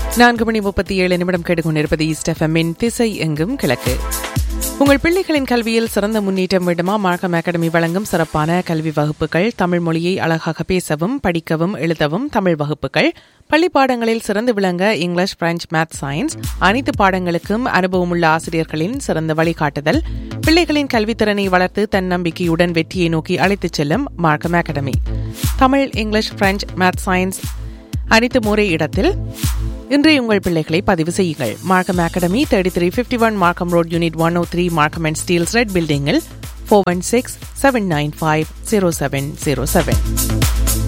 நான்கு மணி முப்பத்தி ஏழு நிமிடம் கேட்டுக்கொண்டிருப்பது ஈஸ்ட் எஃப்எம்மின் திசை எங்கும் கிழக்கு உங்கள் பிள்ளைகளின் கல்வியில் சிறந்த முன்னேற்றம் வேண்டுமா மார்க்கம் அகாடமி வழங்கும் சிறப்பான கல்வி வகுப்புகள் தமிழ் மொழியை அழகாக பேசவும் படிக்கவும் எழுதவும் தமிழ் வகுப்புகள் பள்ளி பாடங்களில் சிறந்து விளங்க இங்கிலீஷ் பிரெஞ்சு மேத் சயின்ஸ் அனைத்து பாடங்களுக்கும் அனுபவமுள்ள ஆசிரியர்களின் சிறந்த வழிகாட்டுதல் பிள்ளைகளின் கல்வித்திறனை வளர்த்து தன்னம்பிக்கையுடன் வெற்றியை நோக்கி அழைத்துச் செல்லும் Markham academy Tamil English French math science அனைத்து முறை இடத்தில் இன்றைய உங்கள் பிள்ளைகளை பதிவு செய்யுங்கள் Markham academy thirty three fifty one Markham road unit one O three Markham and Steeles red பில்டிங்கில் four one six seven nine five zero seven zero seven